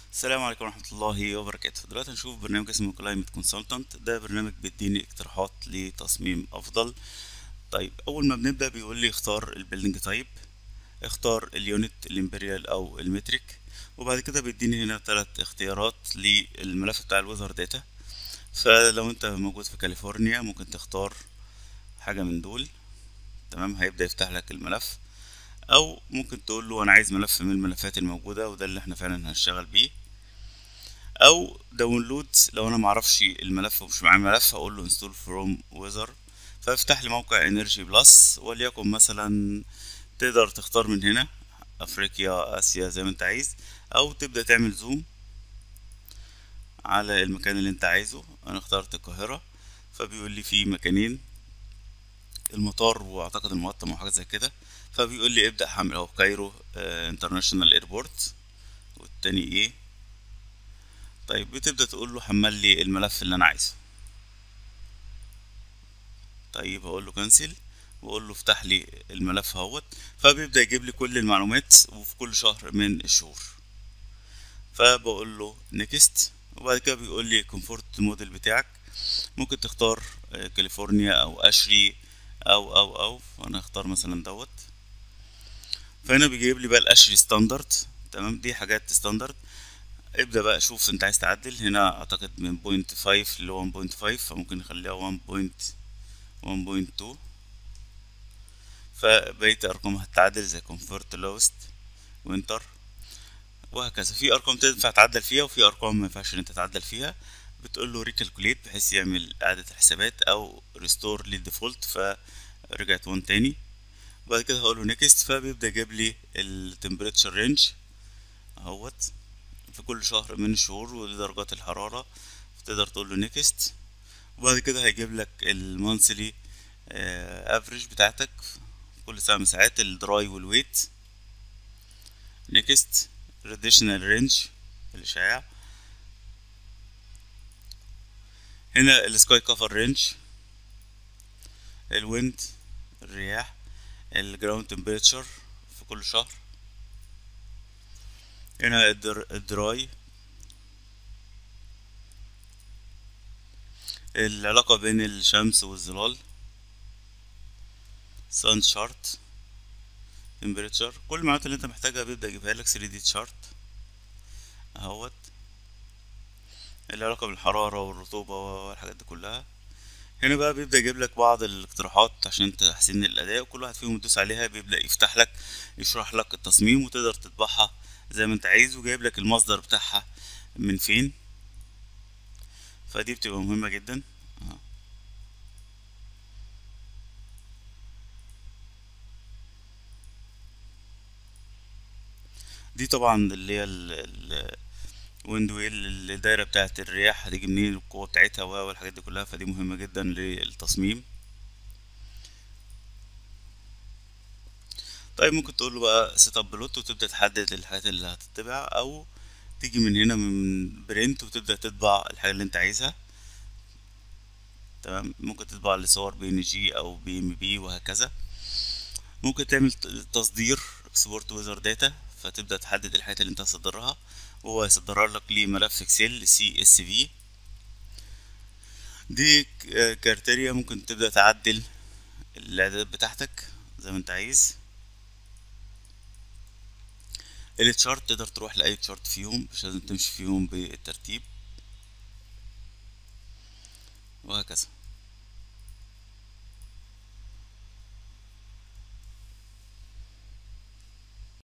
السلام عليكم ورحمة الله وبركاته دلوقتي هنشوف برنامج اسمه كلايمت كونسلتنت ده برنامج بيديني اقتراحات لتصميم افضل طيب اول ما بنبدأ بيقول لي اختار البيلدينج تايب اختار اليونت الامبريال او المتريك وبعد كده بيديني هنا ثلاث اختيارات للملف بتاع الويذر داتا فلو انت موجود في كاليفورنيا ممكن تختار حاجة من دول تمام هيبدأ يفتح لك الملف او ممكن تقول له انا عايز ملف من الملفات الموجوده وده اللي احنا فعلا هنشتغل بيه او داونلود لو انا معرفش الملف ومش معايا ملف هقول له انستول فروم ويزر فيفتح لي موقع انرجي بلس وليكن مثلا تقدر تختار من هنا افريقيا اسيا زي ما انت عايز او تبدا تعمل زوم على المكان اللي انت عايزه انا اخترت القاهره فبيقول لي في مكانين المطار واعتقد المقطم او حاجه زي كده فبيقول لي ابدا حمل اهو كايرو انترناشونال ايربورت والتاني ايه طيب بتبدا تقول له حمل لي الملف اللي انا عايزه طيب هقول له كنسل واقول له افتح لي الملف اهوت فبيبدا يجيب لي كل المعلومات وفي كل شهر من الشهور فبقول له نيكست وبعد كده بيقول لي كومفورت موديل بتاعك ممكن تختار كاليفورنيا او اشري او او او انا اختار مثلا دوت فهنا بيجيب لي بقى الاشري ستاندرد تمام دي حاجات ستاندرد ابدا بقى شوف انت عايز تعدل هنا اعتقد من بوينت فايف ل 1.5 فممكن نخليها 1 بوينت 1.2 فبقية ارقام هتتعدل زي كونفورت لوست وينتر وهكذا في ارقام تنفع تعدل فيها وفي ارقام ما ينفعش ان انت تعدل فيها بتقول له ريكالكوليت بحيث يعمل اعادة الحسابات او ريستور للديفولت فرجعت وان تاني وبعد كده هقول له نيكست فبيبدا يجيب لي التمبريتشر رينج اهوت في كل شهر من الشهور ودي درجات الحرارة تقدر تقول له نيكست وبعد كده هيجيب لك المونثلي افريج بتاعتك كل ساعة من ساعات الدراي والويت نيكست راديشنال رينج الاشعاع هنا السكاي كفر رينج الويند الرياح الجراوند تمبريتشر في كل شهر هنا الدراي العلاقة بين الشمس والظلال سان شارت تمبريتشر كل المعلومات اللي انت محتاجها بيبدأ يجيبها لك 3 دي شارت اهوت العلاقة بالحرارة والرطوبة والحاجات دي كلها هنا بقى بيبدأ يجيب لك بعض الاقتراحات عشان تحسين الأداء وكل واحد فيهم تدوس عليها بيبدأ يفتح لك يشرح لك التصميم وتقدر تطبعها زي ما انت عايز وجايب لك المصدر بتاعها من فين فدي بتبقى مهمة جدا دي طبعا اللي هي الويند ويل الدايرة بتاعة الرياح هتيجي منين القوة بتاعتها والحاجات دي كلها فدي مهمة جدا للتصميم طيب ممكن تقول له بقى سيت اب بلوت وتبدا تحدد الحاجات اللي هتتبع او تيجي من هنا من برنت وتبدا تطبع الحاجه اللي انت عايزها تمام ممكن تطبع لصور بي ان جي او بي ام بي وهكذا ممكن تعمل تصدير اكسبورت ويزر داتا فتبدا تحدد الحاجات اللي انت هتصدرها وهو يصدرها لك لملف اكسل سي اس في دي كارتيريا ممكن تبدا تعدل الاعدادات بتاعتك زي ما انت عايز التشارت تقدر تروح لأي تشارت فيهم مش لازم تمشي فيهم بالترتيب وهكذا